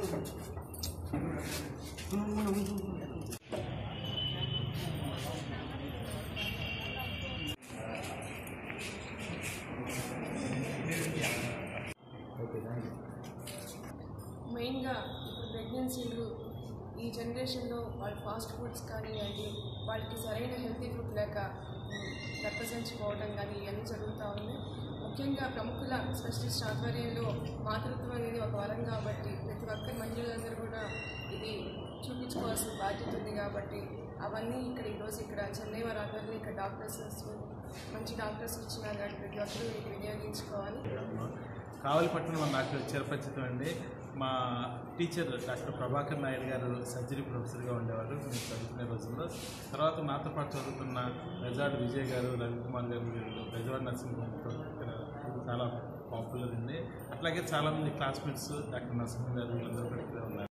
మెయిన్గా ఇప్పుడు ప్రెగ్నెన్సీలు ఈ జనరేషన్లో వాళ్ళ ఫాస్ట్ ఫుడ్స్ కానివ్వండి వాళ్ళకి సరైన హెల్తీ ఫుడ్ లేక గర్భసంచిపోవడం కానీ ఇవన్నీ జరుగుతూ ఉన్నాయి ముఖ్యంగా ప్రముఖుల స్పెషలిస్ట్ ఆధ్వర్యంలో మాతృత్వం అనేది ఒక వరం కాబట్టి ప్రతి ఒక్కరి మహిళలందరూ కూడా ఇది చూపించుకోవాల్సిన బాధ్యత ఉంది కాబట్టి అవన్నీ ఇక్కడ ఈరోజు ఇక్కడ చెన్నై వారి ఆధ్వర్యంలో ఇక్కడ డాక్టర్స్ మంచి డాక్టర్స్ ఇచ్చినారు కాబట్టి ప్రతి ఒక్కరూ ఇది వినియోగించుకోవాలి కావలిపట్నం నాకు చిరపరిచితం అండి మా టీచర్ డాక్టర్ ప్రభాకర్ నాయుడు గారు సర్జరీ ప్రొఫెసర్గా ఉండేవారు మేము చదువుకునే రోజుల్లో తర్వాత నాతో పాటు చదువుతున్న రెజార్డ్ విజయ్ గారు రవికుమార్ గారు వీళ్ళు రెజార్డ్ నర్సింగ్ హోమ్తో ఇక్కడ చాలా పాపులర్ అండి అట్లాగే చాలామంది క్లాస్మేట్స్ డాక్టర్ నరసింహ గారు వీళ్ళందరూ కూడా ఇక్కడ ఉన్నారు